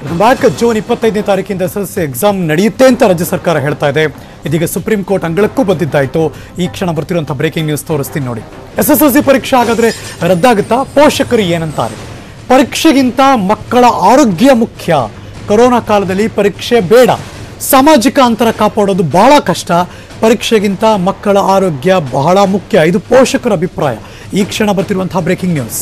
Back June ಇಪ್ಪತ್ತೈದನೇ ತಾರೀಕಿಂದ S S C exam ನಡೆಯುತ್ತೆ ಅಂತ ರಾಜ್ಯ ಸರ್ಕಾರ ಹೇಳ್ತಾ ಇದೆ ಇದೀಗ ಸುಪ್ರೀಂ ಕೋರ್ಟ್ ಅಂಗಳಕ್ಕೂ ಬಂದಿದ್ದಾಯ್ತು ಈ ಕ್ಷಣ ಬರ್ತಿರುವಂಥ ಬ್ರೇಕಿಂಗ್ ನ್ಯೂಸ್ ತೋರಿಸ್ತೀನಿ ನೋಡಿ ಎಸ್ ಎಸ್ ಎಲ್ ಸಿ ಪರೀಕ್ಷೆ ಹಾಗಾದ್ರೆ ರದ್ದಾಗುತ್ತಾ ಪೋಷಕರು ಏನಂತಾರೆ ಪರೀಕ್ಷೆಗಿಂತ ಮಕ್ಕಳ ಆರೋಗ್ಯ ಮುಖ್ಯ ಕೊರೋನಾ ಕಾಲದಲ್ಲಿ ಪರೀಕ್ಷೆ ಬೇಡ ಸಾಮಾಜಿಕ ಅಂತರ ಕಾಪಾಡೋದು ಬಹಳ ಕಷ್ಟ ಪರೀಕ್ಷೆಗಿಂತ ಮಕ್ಕಳ ಆರೋಗ್ಯ ಬಹಳ ಮುಖ್ಯ ಇದು ಪೋಷಕರ ಅಭಿಪ್ರಾಯ ಈ ಕ್ಷಣ ಬರ್ತಿರುವಂತಹ breaking news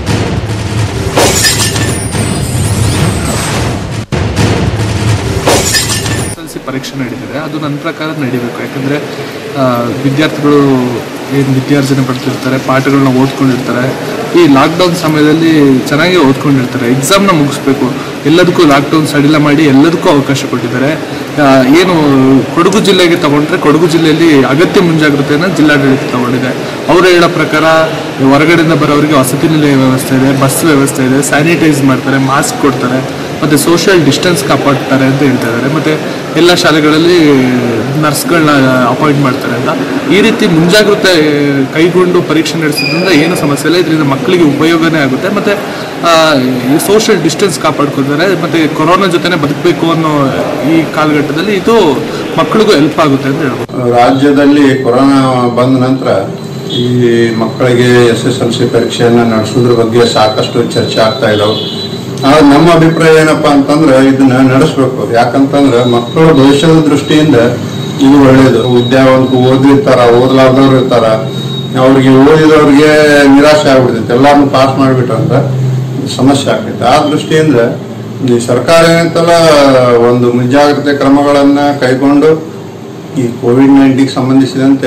S L C ಪರೀಕ್ಷೆ ನಡೀತಿದೆ ಅದು ನನ್ನ ಪ್ರಕಾರ ನಡಿಬೇಕು ಯಾಕಂದರೆ ವಿದ್ಯಾರ್ಥಿಗಳು ಏನು ವಿದ್ಯಾರ್ಜನೆ ಪಡ್ತಿರ್ತಾರೆ ಪಾಠಗಳನ್ನ ಓದ್ಕೊಂಡಿರ್ತಾರೆ ಈ ಲಾಕ್ಡೌನ್ ಸಮಯದಲ್ಲಿ ಚೆನ್ನಾಗಿ ಓದ್ಕೊಂಡಿರ್ತಾರೆ ಎಕ್ಸಾಮ್ನ ಮುಗಿಸ್ಬೇಕು ಎಲ್ಲದಕ್ಕೂ ಲಾಕ್ಡೌನ್ ಸಡಿಲ ಮಾಡಿ ಎಲ್ಲದಕ್ಕೂ ಅವಕಾಶ ಕೊಟ್ಟಿದ್ದಾರೆ ಆ, ಏನು ಕೊಡಗು ಜಿಲ್ಲೆಗೆ ತಗೊಂಡ್ರೆ ಕೊಡಗು ಜಿಲ್ಲೆಯಲ್ಲಿ ಅಗತ್ಯ ಮುಂಜಾಗ್ರತೆಯನ್ನು ಜಿಲ್ಲಾಡಳಿತ ತಗೊಂಡಿದೆ ಅವರು ಹೇಳೋ ಪ್ರಕಾರ ಹೊರಗಡೆಯಿಂದ ಬರೋರಿಗೆ ವಸತಿ ನಿಲಯ ವ್ಯವಸ್ಥೆ ಇದೆ ಬಸ್ ವ್ಯವಸ್ಥೆ ಇದೆ ಸ್ಯಾನಿಟೈಸ್ ಮಾಡ್ತಾರೆ ಮಾಸ್ಕ್ ಕೊಡ್ತಾರೆ ಮತ್ತು ಸೋಷಿಯಲ್ ಡಿಸ್ಟೆನ್ಸ್ ಕಾಪಾಡ್ತಾರೆ ಅಂತ ಹೇಳ್ತಾ ಇದ್ದಾರೆ ಮತ್ತು ಎಲ್ಲ ಶಾಲೆಗಳಲ್ಲಿ ನರ್ಸ್ಗಳನ್ನ ಅಪಾಯಿಂಟ್ ಮಾಡ್ತಾರೆ ಅಂತ ಈ ರೀತಿ ಮುಂಜಾಗ್ರತೆ ಕೈಗೊಂಡು ಪರೀಕ್ಷೆ ನಡೆಸೋದ್ರಿಂದ ಏನು ಸಮಸ್ಯೆ ಇಲ್ಲ ಇದರಿಂದ ಮಕ್ಕಳಿಗೆ ಉಪಯೋಗನೇ ಆಗುತ್ತೆ ಮತ್ತು ಈ ಸೋಷಿಯಲ್ ಡಿಸ್ಟೆನ್ಸ್ ಕಾಪಾಡ್ಕೊತಾರೆ ಮತ್ತು ಕೊರೋನಾ ಜೊತೆನೇ ಬದುಕಬೇಕು ಅನ್ನೋ ಈ ಕಾಲಘಟ್ಟದಲ್ಲಿ ಇದು ಮಕ್ಕಳಿಗೂ ಹೆಲ್ಪ್ ಆಗುತ್ತೆ ಅಂತ ಹೇಳ್ಬೋದು ರಾಜ್ಯದಲ್ಲಿ ಕೊರೋನಾ ಬಂದ ನಂತರ ಈ ಮಕ್ಕಳಿಗೆ ಎಸ್ ಎಸ್ ಎಲ್ ಸಿ ಪರೀಕ್ಷೆಯನ್ನ ನಡೆಸೋದ್ರ ಬಗ್ಗೆ ಸಾಕಷ್ಟು ಚರ್ಚೆ ಆಗ್ತಾ ಇದಾವೆ ಆದ್ರೆ ನಮ್ಮ ಅಭಿಪ್ರಾಯ ಏನಪ್ಪಾ ಅಂತಂದ್ರೆ ಇದನ್ನ ನಡೆಸ್ಬೇಕು ಯಾಕಂತಂದ್ರೆ ಮಕ್ಕಳ ಭವಿಷ್ಯದ ದೃಷ್ಟಿಯಿಂದ ಇದು ಒಳ್ಳೇದು ವಿದ್ಯಾವಂತರು ಓದಿರ್ತಾರ ಓದಲಾರ್ದವ್ರು ಇರ್ತಾರ ಅವ್ರಿಗೆ ಓದಿದವ್ರಿಗೆ ನಿರಾಶೆ ಆಗ್ಬಿಡ್ತೈತೆ ಎಲ್ಲಾರನ್ನು ಪಾಸ್ ಮಾಡಿಬಿಟ್ರಂತ ಸಮಸ್ಯೆ ಆಗ್ತೈತೆ ಆ ದೃಷ್ಟಿಯಿಂದ ಈ ಸರ್ಕಾರ ಏನಂತಲ್ಲ ಒಂದು ಮುಂಜಾಗ್ರತೆ ಕ್ರಮಗಳನ್ನ ಕೈಗೊಂಡು ಈ ಕೋವಿಡ್ ನೈನ್ಟೀನ್ ಸಂಬಂಧಿಸಿದಂತೆ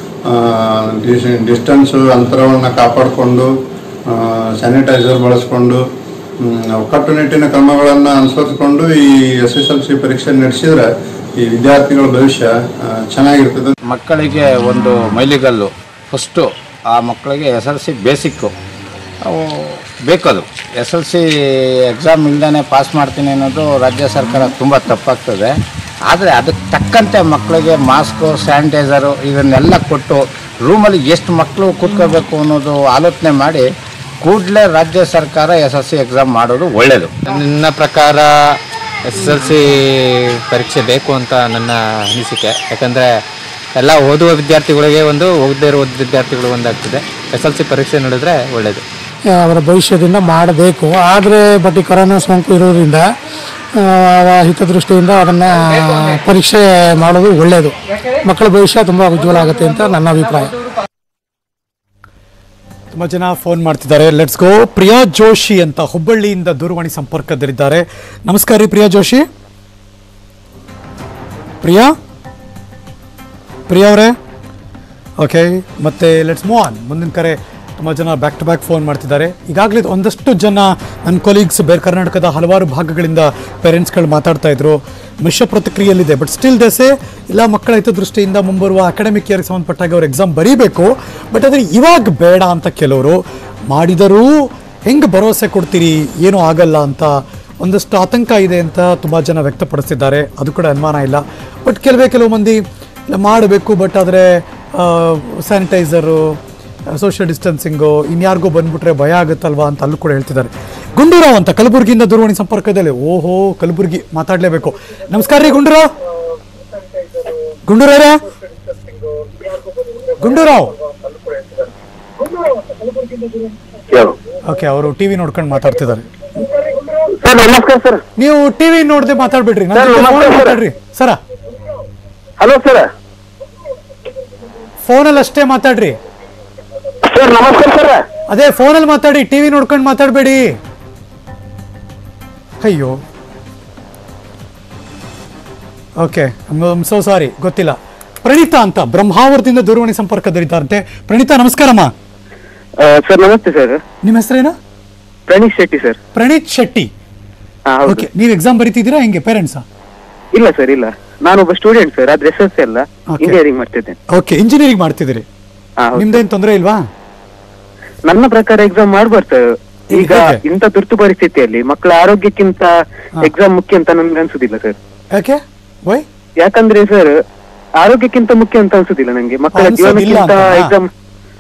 ಡಿಸ್ಟೆನ್ಸ್ ಅಂತರವನ್ನು ಕಾಪಾಡಿಕೊಂಡು ಸ್ಯಾನಿಟೈಸರ್ ಬಳಸ್ಕೊಂಡು ಮ್, ಕಟ್ಟುನಿಟ್ಟಿನ ಕ್ರಮಗಳನ್ನು ಅನುಸರಿಸಿಕೊಂಡು ಈ ಎಸ್ ಎಸ್ ಎಲ್ ಸಿ ಪರೀಕ್ಷೆ ನಡೆಸಿದ್ರೆ ಈ ವಿದ್ಯಾರ್ಥಿಗಳ ಭವಿಷ್ಯ ಆ, ಚೆನ್ನಾಗಿರ್ತದೆ ಮಕ್ಕಳಿಗೆ ಒಂದು ಮೈಲಿಗಲ್ಲು ಫಸ್ಟು ಆ ಮಕ್ಕಳಿಗೆ ಎಸ್ ಎಲ್ ಸಿ ಬೇಸಿಕ್ಕು ಅವು ಬೇಕದು ಎಸ್ ಎಲ್ ಸಿ ಎಕ್ಸಾಮ್ ಇಲ್ದೇ ಪಾಸ್ ಮಾಡ್ತೀನಿ ಅನ್ನೋದು ರಾಜ್ಯ ಸರ್ಕಾರ ತುಂಬ ತಪ್ಪಾಗ್ತದೆ ಆದರೆ ಅದಕ್ಕೆ ತಕ್ಕಂತೆ ಮಕ್ಕಳಿಗೆ ಮಾಸ್ಕು ಸ್ಯಾನಿಟೈಸರು ಇದನ್ನೆಲ್ಲ ಕೊಟ್ಟು ರೂಮಲ್ಲಿ ಎಷ್ಟು ಮಕ್ಕಳು ಕೂತ್ಕೋಬೇಕು ಅನ್ನೋದು ಆಲೋಚನೆ ಮಾಡಿ ಕೂಡಲೇ ರಾಜ್ಯ ಸರ್ಕಾರ ಎಸ್ ಎಲ್ ಸಿ ಎಕ್ಸಾಮ್ ಮಾಡೋದು ಒಳ್ಳೆಯದು ನನ್ನ ಪ್ರಕಾರ ಎಸ್ ಎಲ್ ಸಿ ಪರೀಕ್ಷೆ ಬೇಕು ಅಂತ ನನ್ನ ಅನಿಸಿಕೆ ಯಾಕಂದರೆ ಎಲ್ಲ ಓದುವ ವಿದ್ಯಾರ್ಥಿಗಳಿಗೆ ಒಂದು ಓದದೇ ಇರೋ ವಿದ್ಯಾರ್ಥಿಗಳು ಒಂದಾಗ್ತದೆ ಎಸ್ ಎಲ್ ಸಿ ಪರೀಕ್ಷೆ ನಡೆದ್ರೆ ಒಳ್ಳೆಯದು ಅವರ ಭವಿಷ್ಯದಿಂದ ಮಾಡಬೇಕು ಆದರೆ ಬಟ್ ಈ ಕೊರೋನಾ ಸೋಂಕು ಇರೋದ್ರಿಂದ ಆ, ಅವರ ಹಿತದೃಷ್ಟಿಯಿಂದ ಅದನ್ನು ಪರೀಕ್ಷೆ ಮಾಡೋದು ಒಳ್ಳೆಯದು ಮಕ್ಕಳ ಭವಿಷ್ಯ ತುಂಬ ಉಜ್ವಲ ಆಗುತ್ತೆ ಅಂತ ನನ್ನ ಅಭಿಪ್ರಾಯ ತುಂಬಾ ಜನ ಫೋನ್ ಮಾಡ್ತಿದ್ದಾರೆ ಲೆಟ್ಸ್ ಗೋ ಪ್ರಿಯಾ ಜೋಶಿ ಅಂತ ಹುಬ್ಬಳ್ಳಿಯಿಂದ ದೂರವಾಣಿ ಸಂಪರ್ಕದಲ್ಲಿದ್ದಾರೆ ನಮಸ್ಕಾರ ರೀ ಪ್ರಿಯಾ ಜೋಶಿ ಪ್ರಿಯಾ ಪ್ರಿಯಾ ಅವರೇ ಓಕೆ ಮತ್ತೆ ಲೆಟ್ಸ್ ಮೂವ್ ಆನ್ ಮುಂದಿನ ಕರೆ ತುಂಬ ಜನ ಬ್ಯಾಕ್ ಟು ಬ್ಯಾಕ್ ಫೋನ್ ಮಾಡ್ತಿದ್ದಾರೆ ಈಗಾಗಲೇ ಒಂದಷ್ಟು ಜನ ನನ್ನ ಕೊಲೀಗ್ಸ್ ಬೇರೆ ಕರ್ನಾಟಕದ ಹಲವಾರು ಭಾಗಗಳಿಂದ ಪೇರೆಂಟ್ಸ್ಗಳು ಮಾತಾಡ್ತಾ ಇದ್ರು ಮಿಶ್ರ ಪ್ರತಿಕ್ರಿಯೆಯಲ್ಲಿದೆ ಬಟ್ ಸ್ಟಿಲ್ ದಸೆ ಇಲ್ಲ ಮಕ್ಕಳ ಹಿತದೃಷ್ಟಿಯಿಂದ ಮುಂಬರುವ ಅಕಾಡೆಮಿಕ್ ಇಯರ್ಗೆ ಸಂಬಂಧಪಟ್ಟಾಗ ಅವ್ರು ಎಕ್ಸಾಮ್ ಬರೀಬೇಕು ಬಟ್ ಆದರೆ ಇವಾಗ ಬೇಡ ಅಂತ ಕೆಲವರು ಮಾಡಿದರೂ ಹೆಂಗೆ ಭರವಸೆ ಕೊಡ್ತೀರಿ ಏನೂ ಆಗಲ್ಲ ಅಂತ ಒಂದಷ್ಟು ಆತಂಕ ಇದೆ ಅಂತ ತುಂಬ ಜನ ವ್ಯಕ್ತಪಡಿಸಿದ್ದಾರೆ ಅದು ಕೂಡ ಅನುಮಾನ ಇಲ್ಲ ಬಟ್ ಕೆಲವೇ ಕೆಲವು ಮಂದಿ ಇಲ್ಲ ಮಾಡಬೇಕು ಬಟ್ ಆದರೆ ಸ್ಯಾನಿಟೈಸರು ಸೋಷಿಯಲ್ ಡಿಸ್ಟೆನ್ಸಿಂಗು ಇನ್ಯಾರಿಗೋ ಬಂದ್ಬಿಟ್ರೆ ಭಯ ಆಗುತ್ತಲ್ವಾ ಅಂತ ಅಲ್ಲೂ ಕೂಡ ಹೇಳ್ತಿದ್ದಾರೆ ಗುಂಡೂರಾವ್ ಅಂತ ಕಲಬುರಗಿಯಿಂದ ದೂರವಾಣಿ ಸಂಪರ್ಕದಲ್ಲಿ ಓಹೋ ಕಲಬುರಗಿ ಮಾತಾಡಲೇಬೇಕು ನಮಸ್ಕಾರ ರೀ ಗುಂಡೂರಾವ್ ಗುಂಡೂರವರೇ ಗುಂಡೂರಾವ್ ಓಕೆ ಅವರು ಟಿವಿ ನೋಡ್ಕೊಂಡು ಮಾತಾಡ್ತಿದ್ದಾರೆ ಸರ್ ನಮಸ್ಕಾರ ಸರ್ ನೀವು ಟಿವಿ ನೋಡದೆ ಮಾತಾಡ್ಬಿಡ್ರಿ ನನ್ನ ಸರ್, ಜೊತೆ ನಮಸ್ತೆ phone ಸರ್. ಮಾತಾಡ್ರಿ ಸರ ಹಲೋ ಸರ್ ಫೋನಲ್ಲಿ ಅಷ್ಟೇ ಮಾತಾಡ್ರಿ ಸರ್ ನಮಸ್ಕಾರ ಸರ್ ಅದೇ ಫೋನಲ್ಲಿ ಮಾತಾಡಿ ಟಿವಿ ನೋಡ್ಕೊಂಡು ಮಾತಾಡಬೇಡಿ ಅಯ್ಯೋ ಓಕೆ ಸೋ ಸಾರಿ ಗೊತ್ತಿಲ್ಲ ಪ್ರಣೀತಾ ಅಂತ ಬ್ರಹ್ಮಾವರದಿಂದ ದೂರವಾಣಿ ಸಂಪರ್ಕದಲ್ಲಿದ್ದಾರಂತೆ ಪ್ರಣೀತಾ ನಮಸ್ಕಾರಮ್ಮ ಸರ್ ನಮಸ್ತೆ ಸರ್ ನಿಮ್ಮ ಹೆಸರೇನು ಪ್ರಣೀಶ್ ಶೆಟ್ಟಿ ಸರ್ ಪ್ರಣೀತ್ ಶೆಟ್ಟಿ ಹಾ ಹೌದು ಓಕೆ ನೀವು ಎಕ್ಸಾಮ್ ಬರೀತಿದ್ದೀರಾ ಹೆಂಗೆ ಪೇರೆಂಟ್ಸಾ ಇಲ್ಲ ಸರ್ ಇಲ್ಲ ನಾನೊಬ್ಬ ಸ್ಟೂಡೆಂಟ್ ಸರ್ ಆದ್ರೆ ಎಸ್ ಎಸ್ ಅಲ್ಲ Okay. ಇಂಜಿನಿಯರಿಂಗ್ ಮಾಡ್ತಿದ್ದೇನೆ ಓಕೆ ಇಂಜಿನಿಯರಿಂಗ್ ಮಾಡ್ತಿದ್ದೀರಿ ಹಾ ಹೌದು ನಿಮ್ದೇನು ತೊಂದರೆ ಇಲ್ವಾ ನನ್ನ ಪ್ರಕಾರ ಎಕ್ಸಾಮ್ ಮಾಡ್ಬಾರ್ದು ಸರ್ ಈಗ ಹೇಗೆ? ಇಂಥ ತುರ್ತು ಪರಿಸ್ಥಿತಿಯಲ್ಲಿ ಮಕ್ಕಳ ಆರೋಗ್ಯಕ್ಕಿಂತ ಎಕ್ಸಾಮ್ ಮುಖ್ಯ ಅಂತ ನನ್ಗೆ ಅನ್ಸುದಿಲ್ಲ ಸರ್ ಯಾಕೆ ವೈ ಯಾಕಂದ್ರೆ ಸರ್ ಆರೋಗ್ಯಕ್ಕಿಂತ ಮುಖ್ಯ ಅಂತ ಅನ್ಸುದಿಲ್ಲ ನಂಗೆ ಮಕ್ಕಳ ಅನ್ಸೋದಿಲ್ಲ ಜೀವನಕ್ಕಿಂತ ಅಂತನಾ? ಎಕ್ಸಾಮ್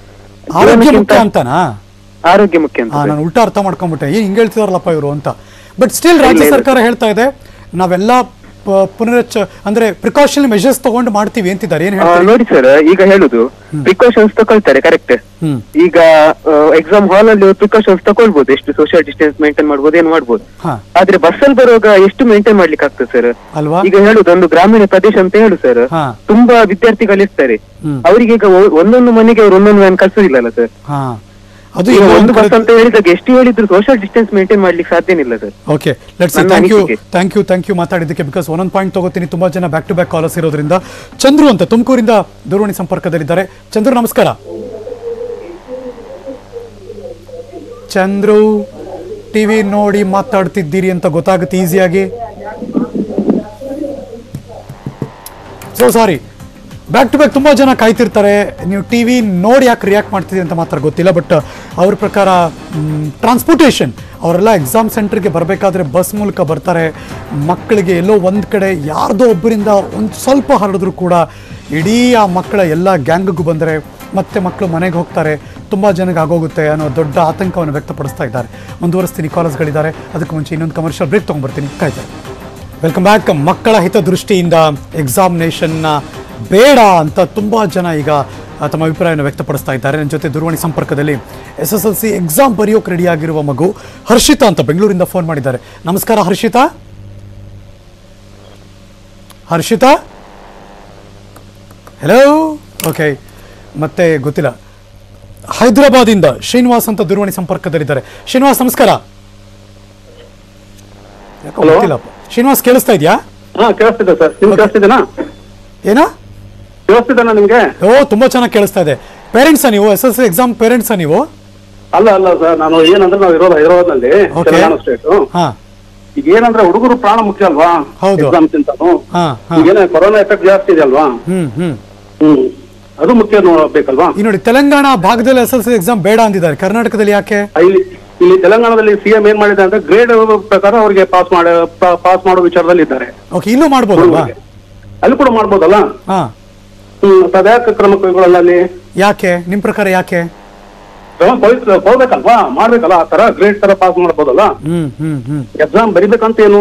ಆರೋಗ್ಯ ಜೀವನಕ್ಕಿಂತ ಮುಖ್ಯ ಅಂತನಾ ಆರೋಗ್ಯ ಮುಖ್ಯ ಅಂತ ಆ ಸರ್. ನಾನು ಉಲ್ಟಾ ಅರ್ಥ ಮಾಡ್ಕೊಂಡ್ಬಿಟ್ಟೆ ಏನ್ ಹಿಂಗೆ ಹೇಳ್ತಿದಾರಲ್ಲಪ್ಪ ಇವರು ಅಂತ ಬಟ್ ಸ್ಟಿಲ್ ರಾಜ್ಯ ಸರ್ಕಾರ ಹೇಳ್ತಾ ಇದೆ ನಾವೆಲ್ಲ ಪ- ಪುನರಚ್ಚ ಅಂದ್ರೆ ಪ್ರಿಕಾಷನ್ ಮೆಷರ್ಸ್ ತಗೊಂಡು ಮಾಡ್ತೀವಿ ಅಂತಿದ್ದಾರೆ ಏನ್ ಆ, ಹೇಳ್ತಾರೆ ನೋಡಿ ಸರ್ ಈಗ ಹೇಳುದು ಪ್ರಿಕಾಷನ್ಸ್ ತಗೊಳ್ತಾರೆ ಕರೆಕ್ಟ್ ಹ್ಮ್ ಈಗ ಎಕ್ಸಾಮ್ ಹಾಲ್ ಅಲ್ಲಿ ಪ್ರಿಕಾಷನ್ಸ್ ತಗೊಳ್ಬಹುದು ಎಷ್ಟು ಸೋಷಿಯಲ್ ಡಿಸ್ಟೆನ್ಸ್ ಮೇಂಟೈನ್ ಮಾಡ್ಬೋದು ಏನು ಮಾಡ್ಬೋದು ಹಾ ಆದ್ರೆ ಬಸ್ ಅಲ್ಲಿ ಬರುವಾಗ ಎಷ್ಟು ಮೇಂಟೈನ್ ಮಾಡ್ಲಿಕ್ಕೆ ಆಗ್ತದೆ ಸರ್ ಅಲ್ವಾ ಈಗ ಹೇಳುದು ಒಂದು ಗ್ರಾಮೀಣ ಪ್ರದೇಶ ಅಂತ ಹೇಳು ಸರ್ ಹಾ ತುಂಬಾ ವಿದ್ಯಾರ್ಥಿಗಳು ಇರ್ತಾರೆ ಹ್ಮ್. ಅವರಿಗೆ ಈಗ ಒ- ಒಂದೊಂದು ಮನೆಗೆ ಅವ್ರು ಒಂದೊಂದು ವ್ಯಾನ್ ಕಳ್ಸೋದಿಲ್ಲಲ್ಲ ಸರ್ ಹಾ ಅದು ಈಗ ಇನ್ನೂ ಒಂದು ಒಂದ್ ಬಸ್ ಕಡೆ ಅಂತ ಹೇಳಿದಾಗ ಎಷ್ಟು ಹೇಳಿದ್ರು ಸೋಷಿಯಲ್ ಡಿಸ್ಟೆನ್ಸ್ ಮೇಂಟೈನ್ ಮಾಡ್ಲಿಕ್ಕೆ ಸಾಧ್ಯನಿಲ್ಲ ಸರ್ ಓಕೆ ಲೆಟ್ಸ್ ನನ್ನ ಥ್ಯಾಂಕ್ ಯು ಅನಿಸಿಕೆ. ಥ್ಯಾಂಕ್ ಯು ಥ್ಯಾಂಕ್ ಯು ಮಾತಾಡಿದ್ದಕ್ಕೆ ಬಿಕಾಸ್ ಒಂದೊಂದು ಪಾಯಿಂಟ್ ತಗೋತೀನಿ ತುಂಬಾ ಜನ ಬ್ಯಾಕ್ ಟು ಬ್ಯಾಕ್ ಕಾಲರ್ಸ್ ಇರೋದ್ರಿಂದ ಚಂದ್ರು ಅಂತ ತುಮಕೂರಿಂದ ದೂರವಾಣಿ ಸಂಪರ್ಕದಲ್ಲಿದ್ದಾರೆ ಚಂದ್ರು ನಮಸ್ಕಾರ ಚಂದ್ರು ಟಿವಿ ನೋಡಿ ಮಾತಾಡ್ತಿದ್ದೀರಿ ಅಂತ ಗೊತ್ತಾಗುತ್ತೆ ಈಸಿಯಾಗಿ so sorry back to back ತುಂಬ ಜನ ಕಾಯ್ತಿರ್ತಾರೆ ನೀವು ಟಿ ವಿ ನೋಡಿ ಯಾಕೆ ರಿಯಾಕ್ಟ್ ಮಾಡ್ತಿದ್ದೀರಿ ಅಂತ ಮಾತ್ರ ಗೊತ್ತಿಲ್ಲ ಬಟ್ ಅವ್ರ ಪ್ರಕಾರ ಟ್ರಾನ್ಸ್ಪೋರ್ಟೇಷನ್ ಅವರೆಲ್ಲ ಎಕ್ಸಾಮ್ ಸೆಂಟರ್ಗೆ ಬರಬೇಕಾದ್ರೆ ಬಸ್ ಮೂಲಕ ಬರ್ತಾರೆ ಮಕ್ಕಳಿಗೆ ಎಲ್ಲೋ ಒಂದು ಕಡೆ ಯಾರ್ದೋ ಒಬ್ಬರಿಂದ ಒಂದು ಸ್ವಲ್ಪ ಹರಡಿದ್ರು ಕೂಡ ಇಡೀ ಆ ಮಕ್ಕಳ ಎಲ್ಲ ಗ್ಯಾಂಗ್ಗೂ ಬಂದರೆ ಮತ್ತೆ ಮಕ್ಕಳು ಮನೆಗೆ ಹೋಗ್ತಾರೆ ತುಂಬ ಜನಕ್ಕೆ ಆಗೋಗುತ್ತೆ ಅನ್ನೋ ದೊಡ್ಡ ಆತಂಕವನ್ನು ವ್ಯಕ್ತಪಡಿಸ್ತಾ ಇದ್ದಾರೆ ಮುಂದುವರಿಸ್ತೀನಿ ಕಾಲರ್ಸ್ಗಳಿದ್ದಾರೆ ಅದಕ್ಕೆ ಮುಂಚೆ ಇನ್ನೊಂದು ಕಮರ್ಷಿಯಲ್ ಬ್ರೇಕ್ ತೊಗೊಂಡ್ಬರ್ತೀನಿ ಕಾಯ್ತಾರೆ ವೆಲ್ಕಮ್ ಬ್ಯಾಕ್ ಮಕ್ಕಳ ಹಿತದೃಷ್ಟಿಯಿಂದ ಎಕ್ಸಾಮಿನೇಷನ್ನ ಬೇಡ ಅಂತ ತುಂಬ ಜನ ಈಗ ಆ, ತಮ್ಮ ಅಭಿಪ್ರಾಯವನ್ನು ವ್ಯಕ್ತಪಡಿಸ್ತಾ ಇದ್ದಾರೆ ನನ್ನ ಜೊತೆ ದೂರವಾಣಿ ಸಂಪರ್ಕದಲ್ಲಿ S S L C exam ಬರೆಯೋಕೆ ರೆಡಿಯಾಗಿರುವ ಮಗು ಹರ್ಷಿತಾ ಅಂತ ಬೆಂಗಳೂರಿಂದ ಫೋನ್ ಮಾಡಿದ್ದಾರೆ ನಮಸ್ಕಾರ ಹರ್ಷಿತಾ ಹರ್ಷಿತಾ ಹಲೋ ಓಕೆ ಮತ್ತೆ ಗೊತ್ತಿಲ್ಲ ಹೈದರಾಬಾದಿಂದ ಶ್ರೀನಿವಾಸ್ ಅಂತ ದೂರವಾಣಿ ಸಂಪರ್ಕದಲ್ಲಿದ್ದಾರೆ ಶ್ರೀನಿವಾಸ್ ನಮಸ್ಕಾರ ಯಾಕೋ ಗೊತ್ತಿಲ್ಲಪ್ಪ ಶ್ರೀನಿವಾಸ್ ಕೇಳಿಸ್ತಾ ಇದೆಯಾ ಹಾ ಕೇಳಿಸ್ತಿದೆ ಸರ್ ನಿಮ್ಗೆ ಕೇಳಿಸ್ತಿದ್ದೇನಾ ಏನಾ ಕೇಳಿಸ್ತಿದ್ದೇನಾ ನಿಮ್ಗೆ ಓ ತುಂಬಾ ಚೆನ್ನಾಗಿ ಕೇಳಿಸ್ತಾ ಇದೆ ಪೇರೆಂಟ್ಸಾ ನೀವು ಎಸ್ ಎಸ್ ಎಕ್ಸಾಮ್ ಪೇರೆಂಟ್ಸಾ ನೀವು ಅಲ್ಲ ಅಲ್ಲ ಸರ್ ನಾನು ಏನಂದ್ರೆ ನಾವು ಇರೋದು ಹೈದರಾಬಾದ್ ನಲ್ಲಿ Okay. ತೆಲಂಗಾಣ ಸ್ಟೇಟ್ ಹಾ ಈಗ ಏನಂದ್ರೆ ಹುಡುಗರು ಪ್ರಾಣ ಮುಖ್ಯ ಅಲ್ವಾ ಹೌದು. ಎಕ್ಸಾಮ್ ಕಿಂತಾನು ಹಾ ಹಾ ಈಗೇನ ಕೊರೋನಾ ಎಫೆಕ್ಟ್ ಜಾಸ್ತಿ ಇದೆ ಅಲ್ವಾ ಹ್ಮ್ ಹ್ಮ್ ಹ್ಮ್ ಅದು ಮುಖ್ಯ ನೋಡ್ಬೇಕಲ್ವಾ ಈ ನೋಡಿ ತೆಲಂಗಾಣ ಭಾಗದಲ್ಲಿ ಎಸ್ ಎಸ್ ಸಿ ಎಕ್ಸಾಮ್ ಬೇಡ ಅಂದಿದ್ದಾರೆ ಕರ್ನಾಟಕದಲ್ಲಿ ಯಾಕೆ ಇಲ್ಲಿ ಇಲ್ಲಿ ತೆಲಂಗಾಣದಲ್ಲಿ ಸಿಎಂ ಏನ್ ಮಾಡಿದೆ ಅಂದ್ರೆ ಗ್ರೇಡ್ ಪ್ರಕಾರ ಅವರಿಗೆ ಪಾಸ್ ಮಾಡ ಪಾಸ್ ಮಾಡೋ ವಿಚಾರದಲ್ಲಿ ಇದ್ದಾರೆ ಓಕೆ ಇಲ್ಲೂ ಮಾಡ್ಬೋದಲ್ವಾ ಅಲ್ಲಿ ಕೂಡ ಮಾಡ್ಬೋದಲ್ಲ ಹಾ ಹ್ಮ್ ಸದ್ಯಾಕ ಕ್ರಮ ಕೈಗೊಳ್ಳಲ್ಲ ಅಲ್ಲಿ ಯಾಕೆ ನಿಮ್ ಪ್ರಕಾರ ಯಾಕೆ ಕ್ರಮ ಕೈ- ಕೊಡ್ಬೇಕಲ್ವಾ ಮಾಡ್ಬೇಕಲ್ಲ ಆ ತರ ಗ್ರೇಡ್ ತರ ಪಾಸ್ ಮಾಡ್ಬೋದಲ್ಲ ಹ್ಮ್ ಹ್ಮ್ ಹ್ಮ್ ಎಕ್ಸಾಮ್ ಬರಿಬೇಕಂತ ಏನು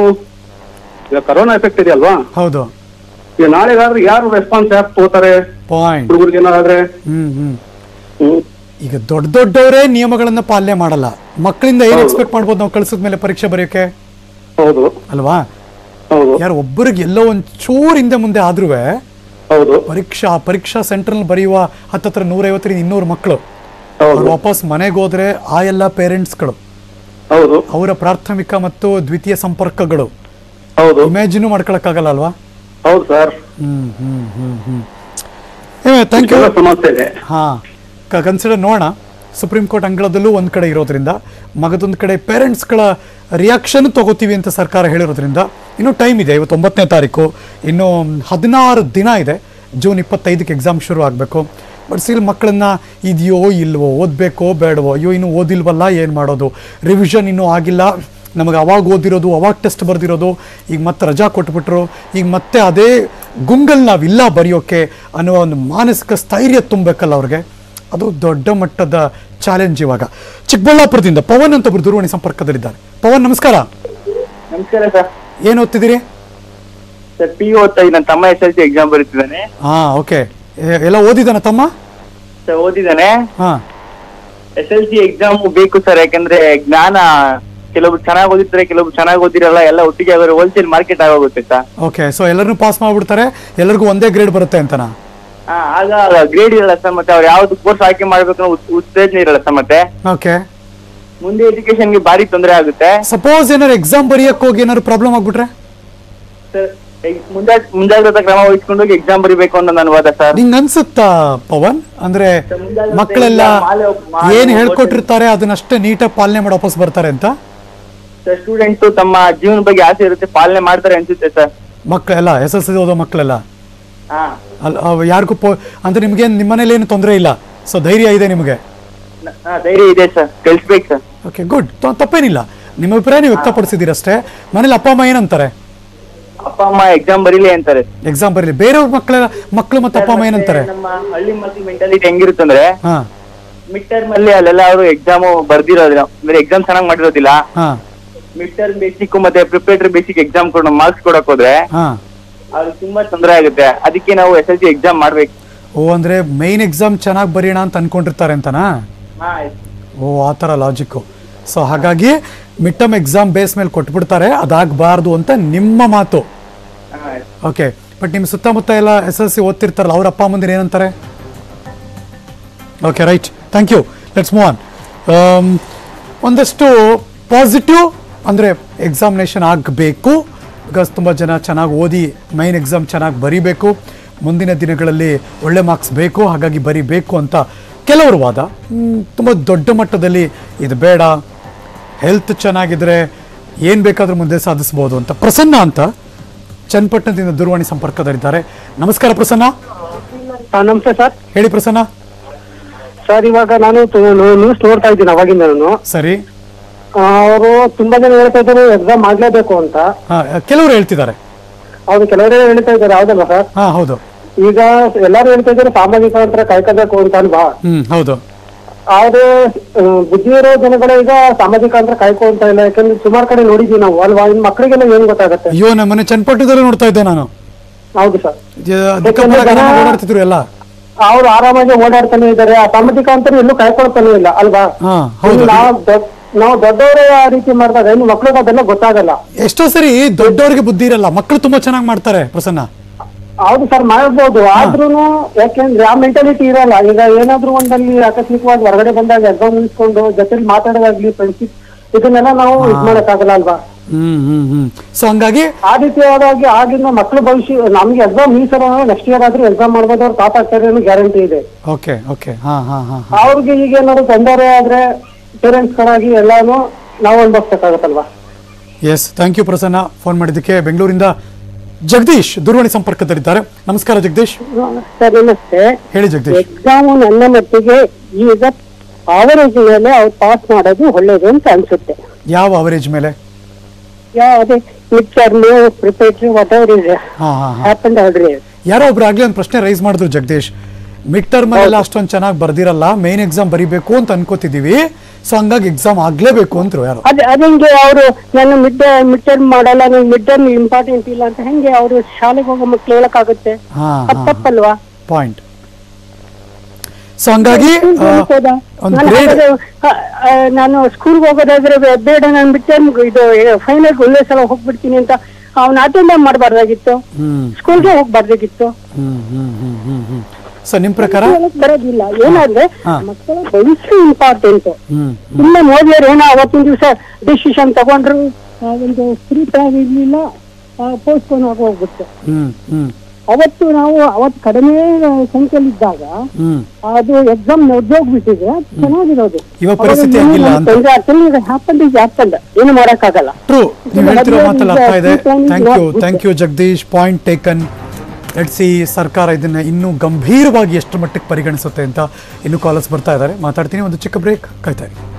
ಈಗ ಕರೋನಾ ಎಫೆಕ್ಟ್ ಇದೆಯಲ್ವಾ ಹೌದು ಈಗ ನಾಳೆಗಾದ್ರೆ ಯಾರು ರೆಸ್ಪಾನ್ಸ್ ಯಾರು ತಗೋತಾರೆ ಪಾಯಿಂಟ್ ಹುಡುಗರಿಗೆ ಏನಾದ್ರೆ ಹ್ಮ್ ಹ್ಮ್ ಹ್ಮ್ ಈಗ ದೊಡ್ಡ ದೊಡ್ಡವರೇ ನಿಯಮಗಳನ್ನ ಪಾಲನೆ ಮಾಡಲ್ಲ ಮಕ್ಕಳಿಂದ ಏನ್ ಎಕ್ಸ್ಪೆಕ್ಟ್ ಮಾಡ್ಬೋದು ನಾವು ಕಳ್ಸಿದ ಮೇಲೆ ಪರೀಕ್ಷೆ ಬರೆಯೋಕೆ ಹೌದು ಅಲ್ವಾ ಹೌದು ಯಾರು ಒಬ್ಬರಿಗೆ ಎಲ್ಲೋ ಒಂದ್ ಚೂರ್ ಹಿಂದೆ ಮುಂದೆ ಆದ್ರೂ ಹೌದು ಪರೀಕ್ಷಾ ಪರೀಕ್ಷಾ ಸೆಂಟರ್ನಲ್ಲಿ ಬರೆಯುವ ಹತ್ತತ್ರ ನೂರೈವತ್ತರಿಂದ ಇನ್ನೂರು ಮಕ್ಕಳು ಹೌದು ಅವ್ರು ವಾಪಸ್ ಮನೆಗೆ ಹೋದ್ರೆ ಆ ಎಲ್ಲ ಪೇರೆಂಟ್ಸ್ಗಳು ಹೌದು ಅವರ ಪ್ರಾಥಮಿಕ ಮತ್ತು ದ್ವಿತೀಯ ಸಂಪರ್ಕಗಳು ಹೌದು ಇಮ್ಯಾಜಿನೂ ಮಾಡ್ಕೊಳಕ್ಕಾಗಲ್ಲ ಅಲ್ವಾ ಹೌದು ಸರ್ ಹ್ಮ್ ಹ್ಮ್ ಹ್ಮ್ ಹ್ಮ್ ಥ್ಯಾಂಕ್ ಯು ಇದೆಲ್ಲ ಸಮಸ್ಯೆ ಇದೆ ಹಾ ಕನ್ಸಿಡರ್ ನೋಡೋಣ ಸುಪ್ರೀಂ ಕೋರ್ಟ್ ಅಂಗಳದಲ್ಲೂ ಒಂದು ಕಡೆ ಇರೋದ್ರಿಂದ ಮಗದೊಂದು ಕಡೆ ಪೇರೆಂಟ್ಸ್ಗಳ ರಿಯಾಕ್ಷನ್ ತಗೋತೀವಿ ಅಂತ ಸರ್ಕಾರ ಹೇಳಿರೋದ್ರಿಂದ ಇನ್ನೂ ಟೈಮ್ ಇದೆ ಇವತ್ತು ಒಂಬತ್ತನೇ ತಾರೀಕು ಇನ್ನು ಹದಿನಾರು ದಿನ ಇದೆ ಜೂನ್ ಇಪ್ಪತ್ತೈದಕ್ಕೆ ಎಕ್ಸಾಮ್ ಶುರು ಆಗಬೇಕು ಬಟ್ ಸ್ಟಿಲ್ ಮಕ್ಕಳನ್ನ ಇದೆಯೋ ಇಲ್ವೋ ಓದಬೇಕೋ ಬೇಡವೋ ಅಯ್ಯೋ ಇನ್ನೂ ಓದಿಲ್ವಲ್ಲ ಏನು ಮಾಡೋದು ರಿವಿಷನ್ ಇನ್ನೂ ಆಗಿಲ್ಲ ನಮಗೆ ಅವಾಗ ಓದಿರೋದು ಅವಾಗ ಟೆಸ್ಟ್ ಬರೆದಿರೋದು ಈಗ ಮತ್ತೆ ರಜಾ ಕೊಟ್ಬಿಟ್ರು ಈಗ ಮತ್ತೆ ಅದೇ ಗುಂಗಲ್ ನಾವಿಲ್ಲ ಬರೆಯೋಕೆ ಅನ್ನೋ ಒಂದು ಮಾನಸಿಕ ಸ್ಥೈರ್ಯ ತುಂಬಬೇಕಲ್ಲ ಅವ್ರಿಗೆ ಅದು ದೊಡ್ಡ ಮಟ್ಟದ ಚಾಲೆಂಜ್ ಇವಾಗ ಚಿಕ್ಕಬಳ್ಳಾಪುರದಿಂದ ಪವನ್ ಅಂತ ಒಬ್ರು ದೂರವಾಣಿ ಸಂಪರ್ಕದಲ್ಲಿದ್ದಾರೆ ಪವನ್ ನಮಸ್ಕಾರ ನಮಸ್ಕಾರ ಸರ್ ಏನು ಓದ್ತಿದ್ದೀರಿ ಸರ್ ಪಿ ಓದ್ತಾ ಇದ್ದೀನಿ ನನ್ನ ತಮ್ಮ ಎಸ್ ಎಲ್ ಸಿ ಎಕ್ಸಾಮ್ ಬರೀತಿದ್ದಾನೆ ಹಾ ಓಕೆ ಎಲ್ಲ ಓದಿದಾನ ತಮ್ಮ ಸರ್ ಓದಿದ್ದಾನೆ ಹಾ ಎಸ್ ಎಲ್ ಸಿ ಎಕ್ಸಾಮ್ ಬೇಕು ಸರ್ ಯಾಕಂದ್ರೆ ಜ್ಞಾನ ಕೆಲವೊಬ್ರು ಚೆನ್ನಾಗಿ ಓದಿರ್ತಾರೆ ಕೆಲವೊಬ್ರು ಚೆನ್ನಾಗಿ ಓದಿರಲ್ಲ ಎಲ್ಲ ಒಟ್ಟಿಗೆ ಅವರು ಹೋಲ್ಸೇಲ್ ಮಾರ್ಕೆಟ್ ಆಗೋಗುತ್ತೆ ಸರ್ ಓಕೆ ಸೊ ಎಲ್ಲರನ್ನೂ ಪಾಸ್ ಮಾಡ್ಬಿಡ್ತಾರೆ ಎಲ್ಲರಿಗೂ ಒಂದೇ ಗ್ರೇಡ್ ಬರುತ್ತೆ ಅಂತನಾ ಹಾ, ಆಗ ಗ್ರೇಡ್ ಇರಲ್ಲ ಸರ್ ಮತ್ತೆ ಅವ್ರು ಯಾವ್ದು ಕೋರ್ಸ್ ಆಯ್ಕೆ ಮಾಡ್ಬೇಕು ಅನ್ನೋ ಉತ್- ಉತ್ತೇಜನ ಇರಲ್ಲ ಸರ್ ಮತ್ತೆ ಓಕೆ ಮುಂದೆ ಎಜುಕೇಶನ್ಗೆ ಭಾರಿ ತೊಂದರೆ ಆಗುತ್ತೆ ಸಪೋಸ್ ಏನಾರು ಎಕ್ಸಾಮ್ ಬರೆಯಕ್ಕೆ ಹೋಗಿ ಏನಾದ್ರು ಪ್ರಾಬ್ಲಮ್ ಆಗ್ಬಿಟ್ರೆ ಸರ್ ಮುಂಜಾ ಮುಂಜಾಗ್ರತಾ ಕ್ರಮ ವಹಿಸ್ಕೊಂಡೋಗಿ ಎಕ್ಸಾಮ್ ಬರೀಬೇಕು ಅಂತ ನನ್ನ ವಾದ ಸರ್ ನಿಂಗೆ ಅನ್ಸುತ್ತಾ ಪವನ್ ಅಂದ್ರೆ ಮುಂಜಾಗ್ರತೆ ಮಕ್ಕಳೆಲ್ಲ ಇಲ್ಲ, ಮಾಲೆ- ಮಾಲೆ ಏನ್ ಓದ್ತಾರೆ. ಹೇಳ್ಕೊಟ್ಟಿರ್ತಾರೆ ಅದನ್ನಷ್ಟೇ ನೀಟಾಗಿ ಪಾಲನೆ ಮಾಡಿ ವಾಪಸ್ ಬರ್ತಾರೆ ಅಂತ ಸರ್ ಸ್ಟೂಡೆಂಟ್ಸ್ ತಮ್ಮ ಜೀವನ ಬಗ್ಗೆ ಆಸೆ ಇರುತ್ತೆ ಪಾಲನೆ ಮಾಡ್ತಾರೆ ಅನ್ಸುತ್ತೆ ಸರ್ ಮಕ್ಕಳೆಲ್ಲ ಎಸ್ ಎಸ್ ಓದೋ ಮಕ್ಕಳೆಲ್ಲ ಹಾ ಅಲ್ಲ ಅವ್ ಯಾರಿಗೂ ಪೋ ಅಂದ್ರೆ ನಿಮ್ಗೆ ನಿಮ್ಮ ಮನೇಲಿ ಏನು ತೊಂದರೆ ಇಲ್ಲ ಸೊ ಧೈರ್ಯ ಇದೆ ನಿಮಗೆ ನ- ಹಾ, ಧೈರ್ಯ ಇದೆ ಸರ್ ಕಳಿಸ್ಬೇಕು ಸರ್ ಓಕೆ ಗುಡ್ ತಪ್ಪೇನಿಲ್ಲ ನಿಮ್ಮ ಅಭಿಪ್ರಾಯ ನೀವು ವ್ಯಕ್ತಪಡಿಸಿದ್ದೀರಷ್ಟೇ ಮನೇಲಿ ಅಪ್ಪ ಅಮ್ಮ ಏನಂತಾರೆ ಅಪ್ಪ ಅಮ್ಮ ಎಕ್ಸಾಮ್ ಬರೀಲಿ ಅಂತಾರೆ ಎಕ್ಸಾಮ್ ಬರಲಿ ಬೇರೆಯವ್ರ ಮಕ್ಕಳ ಮಕ್ಕಳು ಮತ್ತು ಅಪ್ಪ ಅಮ್ಮ ಏನಂತಾರೆ ನಮ್ಮ ಹಳ್ಳಿ ಮಕ್ಕಳ ಮೆಂಟಾಲಿಟಿ ಹೆಂಗಿರುತ್ತಂದ್ರೆ ಹಾ ಮಿಡ್ ಟರ್ಮ್ ಅಲ್ಲಿ ಅಲ್ಲೆಲ್ಲ ಅವರು ಎಕ್ಸಾಮ್ ಬರ್ದಿರೋದಿಲ್ಲ ಅಂದ್ರೆ ಎಕ್ಸಾಮ್ ಚೆನ್ನಾಗಿ ಮಾಡಿರೋದಿಲ್ಲ ಹಾ ಮಿಡ್ ಟರ್ಮ್ ಬೇಸಿಕ್ ಮತ್ತೆ ಪ್ರಿಪರೇಟರಿ ಬೇಸಿಕ್ ಎಕ್ಸಾಮ್ ಕೊಡೋ ಮಾರ್ಕ್ಸ್ ಕೊಡಕ್ ಹೋದ್ರೆ ಹಾ ಅವ್ರಿಗೆ ತುಂಬಾ ತೊಂದರೆ ಆಗುತ್ತೆ ಅದಕ್ಕೆ ನಾವು ಎಸ್ ಎಲ್ ಸಿ ಎಕ್ಸಾಮ್ ಮಾಡ್ಬೇಕು ಓ ಅಂದ್ರೆ ಮೈನ್ ಎಕ್ಸಾಮ್ ಚೆನ್ನಾಗಿ ಬರೆಯೋಣ ಅಂತ ಅನ್ಕೊಂಡಿರ್ತಾರೆ ಅಂತನಾ ಹಾ ಓ ಆ ಥರ ಲಾಜಿಕ್ಕು ಸೊ ಹಾಗಾಗಿ ಮಿಡ್ ಟರ್ಮ್ ಎಕ್ಸಾಮ್ ಬೇಸ್ ಮೇಲೆ ಕೊಟ್ಬಿಡ್ತಾರೆ ಅದಾಗಬಾರ್ದು ಅಂತ ನಿಮ್ಮ ಮಾತು ಹಾ ಓಕೆ ಬಟ್ ನಿಮ್ಮ ಸುತ್ತಮುತ್ತ ಎಲ್ಲ ಎಸ್ ಎಲ್ ಸಿ ಓದ್ತಿರ್ತಾರಲ್ಲ ಅವ್ರ ಅಪ್ಪ ಅಮ್ಮಂದಿರು ಏನಂತಾರೆ okay right thank you let's move on ಒಂದಷ್ಟು ಪಾಸಿಟಿವ್ ಅಂದರೆ ಎಕ್ಸಾಮಿನೇಷನ್ ಆಗಬೇಕು ಬಿಕಾಸ್ ತುಂಬ ಜನ ಚೆನ್ನಾಗಿ ಓದಿ ಮೈನ್ ಎಕ್ಸಾಮ್ ಚೆನ್ನಾಗಿ ಬರೀಬೇಕು ಮುಂದಿನ ದಿನಗಳಲ್ಲಿ ಒಳ್ಳೆ ಮಾರ್ಕ್ಸ್ ಬೇಕು ಹಾಗಾಗಿ ಬರೀಬೇಕು ಅಂತ ಕೆಲವರು ವಾದ ತುಂಬ ದೊಡ್ಡ ಮಟ್ಟದಲ್ಲಿ ಇದು ಬೇಡ ಹೆಲ್ತ್ ಚೆನ್ನಾಗಿದ್ರೆ ಏನು ಬೇಕಾದರೂ ಮುಂದೆ ಸಾಧಿಸ್ಬೋದು ಅಂತ ಪ್ರಸನ್ನ ಅಂತ ಚನ್ನಪಟ್ಟಣದಿಂದ ದೂರವಾಣಿ ಸಂಪರ್ಕದಲ್ಲಿದ್ದಾರೆ ನಮಸ್ಕಾರ ಪ್ರಸನ್ನ ನಮಸ್ತೆ ಸರ್ ಹೇಳಿ ಪ್ರಸನ್ನ ಸರ್ ಇವಾಗ ನಾನು ನ್ಯೂಸ್ ನೋಡ್ತಾ ಇದ್ದೀನಿ ಅವಾಗಿಂದ ನಾನು ಸರಿ ಅವರು ತುಂಬಾ ಜನ ಹೇಳ್ತಾ ಇದ್ದಾರೆ ಎಕ್ಸಾಮ್ ಮಾಡ್ಲೇಬೇಕು ಅಂತ ಹಾ ಕೆಲವರು ಹೇಳ್ತಿದ್ದಾರೆ ಅವ್ರು ಕೆಲವರೇ ಹೇಳ್ತಾ ಇದ್ದಾರೆ ಯಾವ್ದಲ್ಲ ಸರ್ ಹಾ ಹೌದು ಈಗ ಎಲ್ಲರೂ ಹೇಳ್ತಾ ಇದ್ದಾರೆ ಸಾಮಾಜಿಕ ಅಂತರ ಕಾಯ್ಕೋಬೇಕು ಅಂತ ಅಲ್ವಾ ಹ್ಮ್ ಹೌದು ಆದ್ರೆ ಆ, ಬುದ್ಧಿ ಇರೋ ಜನಗಳೇ ಈಗ ಸಾಮಾಜಿಕ ಅಂತರ ಕಾಯ್ಕೊಂತ ಇಲ್ಲ ಯಾಕಂದ್ರೆ ಸುಮಾರು ಕಡೆ ನೋಡಿದ್ವಿ ನಾವು ಅಲ್ವಾ ಇನ್ ಮಕ್ಕಳಿಗೆಲ್ಲ ಏನ್ ಗೊತ್ತಾಗತ್ತೆ ಅಯ್ಯೋ ನಮ್ಮನೆ ಚನ್ನಪಟ್ಟಣದಲ್ಲೂ ನೋಡ್ತಾ ಇದ್ದೆ ನಾನು ಹೌದು ಸರ್ ಜ- ದಿಕ್ಕಪ್ಪಳ ಗಣ ಓಡಾಡ್ತಿದ್ರು ಎಲ್ಲ ಅವ್ರು ಆರಾಮಾಗಿ ಓಡಾಡ್ತಾನೆ ಇದ್ದಾರೆ ಆ ಸಾಮಾಜಿಕ ಅಂತರ ಎಲ್ಲೂ ಕಾಯ್ಕೊಳ್ತಾನೆ ಇಲ್ಲ ಅಲ್ವಾ ಹಾ ಹೌದು ಇನ್ನು ನಾವು ದೊಡ್ಡ ನಾವು ದೊಡ್ಡವರೇ ಆ ರೀತಿ ಮಾಡಿದಾಗ ಇನ್ನು ಮಕ್ಳಿಗೆ ಅದೆಲ್ಲ ಗೊತ್ತಾಗಲ್ಲ ಎಷ್ಟೋ ಸರಿ ದೊಡ್ಡವರಿಗೆ ಬುದ್ಧಿ ಇರಲ್ಲ ಮಕ್ಕಳು ತುಂಬಾ ಚೆನ್ನಾಗಿ ಮಾಡ್ತಾರೆ ಪ್ರಸನ್ನ ಹೌದು ಸರ್ ಮಾಡ್ಬೋದು ಆದ್ರೂನು ಯಾಕೆಂದ್ರೆ ಆ ಮೆಂಟಾಲಿಟಿ ಇರಲ್ಲ ಈಗ ಏನಾದ್ರೂ ಒಂದಲ್ಲಿ ಆಕಸ್ಮಿಕವಾಗಿ ಹೊರಗಡೆ ಬಂದಾಗ ಎಕ್ಸಾಮ್ ನಿಲ್ಸ್ಕೊಂಡು ಜೊತೆಲಿ ಮಾತಾಡೋದಾಗ್ಲಿ ಫ್ರೆಂಡ್ಶಿಪ್ ಇದನ್ನೆಲ್ಲ ನಾವು ಇದ್ ಮಾಡಕ್ಕಾಗಲ್ಲ ಅಲ್ವಾ ಹ್ಮ್ ಹ್ಮ್ ಹ್ಮ್ ಸೊ ಹಂಗಾಗಿ ಆ ರೀತಿಯಾಗಿ ಆಗಿನ ಮಕ್ಳ ಭವಿಷ್ಯ ನಮ್ಗೆ ಎಕ್ಸಾಮ್ ಈ ಸಲ ನೆಕ್ಸ್ಟ್ ಇಯರ್ ಆದ್ರೂ ಎಕ್ಸಾಮ್ ಮಾಡ್ಬೋದು ಅವ್ರು ಪಾಸ್ ಆಗ್ತಾರೆ ಅನ್ನೋ ಗ್ಯಾರಂಟಿ ಇದೆ ಓಕೆ ಓಕೆ ಹಾ ಹಾ ಹಾ ಹಾ ಅವ್ರಿಗೆ ಈಗ ಏನಾದ್ರು ತೊಂದರೆ ಆದ್ರೆ ಪೇರೆಂಟ್ಸ್ ಗಳಾಗಿ ಎಲ್ಲಾನು ನಾವು ಅನ್ಭವಿಸ್ಬೇಕಾಗತ್ತಲ್ವಾ yes thank you Prasanna phone ಮಾಡಿದ್ದಕ್ಕೆ ಬೆಂಗಳೂರಿಂದ ಜಗದೀಶ್ ದೂರವಾಣಿ ಸಂಪರ್ಕದಲ್ಲಿದ್ದಾರೆ ನಮಸ್ಕಾರ ಜಗದೀಶ್ ಸರ್ ನಮಸ್ತೆ ಹೇಳಿ ಜಗದೀಶ್ ಎಕ್ಸಾಮ್ ನನ್ನ ಮಟ್ಟಿಗೆ ಈಗ ಅವರೇಜ್ ಮೇಲೆ ಅವ್ರು ಪಾಸ್ ಮಾಡೋದು ಒಳ್ಳೇದು ಅಂತ ಅನ್ಸುತ್ತೆ ಯಾವ ಅವರೇಜ್ ಮೇಲೆ ಯಾವುದೇ mid term preparatory whatever is ಹಾ ಹಾ ಹಾ ಹ್ಯಾಪನ್ ಆಲ್ರೆಡಿ ಯಾರೋ ಒಬ್ರು ಆಗ್ಲೇ ಒಂದು ಪ್ರಶ್ನೆ ರೈಸ್ ಮಾಡಿದ್ರು ಜಗದೀಶ್ ಮಿಡ್ ಟರ್ಮ್ ಎಲ್ಲ ಅಷ್ಟೊಂದು ಚೆನ್ನಾಗಿ ಬರ್ದಿರಲ್ಲ ಮೇನ್ ಎಕ್ಸಾಮ್ ಬರಿಬೇಕು ಅಂತ ಅನ್ಕೋತಿದೀವಿ ಸೊ ಹಂಗಾಗಿ ಎಕ್ಸಾಮ್ ಆಗ್ಲೇಬೇಕು ಅಂತರು ಯಾರು ಅದ್ ಅದಂಗೆ ಅವರು ನಾನು ಮಿಡ್ ಮಿಡ್ ಟರ್ಮ್ ಮಾಡಲ್ಲ ನನಗೆ ಮಿಡ್ ಟರ್ಮ್ ಇಂಪಾರ್ಟೆಂಟ್ ಇಲ್ಲ ಅಂತ ಹೆಂಗೆ ಅವರು ಶಾಲೆಗೆ ಹೋಗೋ ಮಕ್ಳು ಹೇಳಕ್ಕಾಗುತ್ತೆ ಹಾ ಅದ್ ತಪ್ಪಲ್ವಾ ಪಾಯಿಂಟ್ ಸೊ ಹಂಗಾಗಿ ಆ, ಒಂದು ನಾನು ಗ್ರೇಡ್ ಹಾಗಾದ್ರೆ, ಆ, ಆ, ನಾನು ಸ್ಕೂಲ್ಗೆ ಹೋಗೋದಾದ್ರೆ ಬೇ- ಬೇಡ ನಾನು ಮಿಡ್ ಟರ್ಮ್ ಇದು ಫೈನಲ್ ಒಳ್ಳೆ ಸಲ ಹೋಗ್ಬಿಡ್ತೀನಿ ಅಂತ ಅವ್ನ ಅಟೆಂಡ್ ಮಾಡಬಾರ್ದಾಗಿತ್ತು ಹ್ಮ್ ಸ್ಕೂಲ್ಗೆ ಹೋಗ್ಬಾರ್ದಾಗಿತ್ತು ಹ್ಮ್ ಹ್ಮ್ ಹ್ಮ್ ಹ್ಮ್ ಹ್ಮ್ ಸೊ ನಿಮ್ ಪ್ರಕಾರ ಹೇಳಕ್ ಬರೋದಿಲ್ಲ ಏನಾದ್ರೆ ಹಾ. ಮಕ್ಕಳ ಭವಿಷ್ಯ ಇಂಪಾರ್ಟೆಂಟ್ ಹ್ಮ್ ಇಲ್ಲ ಮೋದಿಯವ್ರು ಏನೋ ಅವತ್ತಿನ ದಿವಸ ಡಿಸಿಷನ್ ತಗೊಂಡ್ರು ಆ, ಒಂದು ಫ್ರೀ ಟ್ಯಾಗ್ ಇರ್ಲಿಲ್ಲ ಪೋಸ್ಟ್ಪೋನ್ ಆಗಿ ಹೋಗ್ಬಿಟ್ಟು ಹ್ಮ್ ಹ್ಮ್ ಅವತ್ತು ನಾವು ಅವತ್ತು ಕಡಿಮೆ ಸಂಖ್ಯೆಯಲ್ಲಿದ್ದಾಗ ಹ್ಮ್ ಅದು ಎಕ್ಸಾಮ್ ನಡೆದೋಗ್ಬಿಟ್ಟಿದೆ ಚೆನ್ನಾಗಿರೋದು ಇವಾಗ ಪರಿಸ್ಥಿತಿ ಹಂಗಿಲ್ಲ ಅಂತ ಹ್ಯಾಪನ್ ಇಸ್ ಹ್ಯಾಪನ್ ಏನು ಮಾಡಕ್ಕಾಗಲ್ಲ ಟ್ರೂ ನೀವು ಹೇಳ್ತಿರೋ ಮದುವೆ ಮಾತಲ್ಲ ಅರ್ಥ ಇದೆ ಈಗ two thank you times thank you Jagadish point taken ಸಿ ಸರ್ಕಾರ ಇದನ್ನ ಇನ್ನೂ ಗಂಭೀರವಾಗಿ ಎಷ್ಟು ಮಟ್ಟಿಗೆ ಪರಿಗಣಿಸುತ್ತೆ ಅಂತ ಇನ್ನೂ ಕಾಲರ್ಸ್ ಬರ್ತಾ ಇದ್ದಾರೆ ಮಾತಾಡ್ತೀನಿ ಒಂದು ಚಿಕ್ಕ ಬ್ರೇಕ್ ಕಾಯ್ತಾ ಇರಿ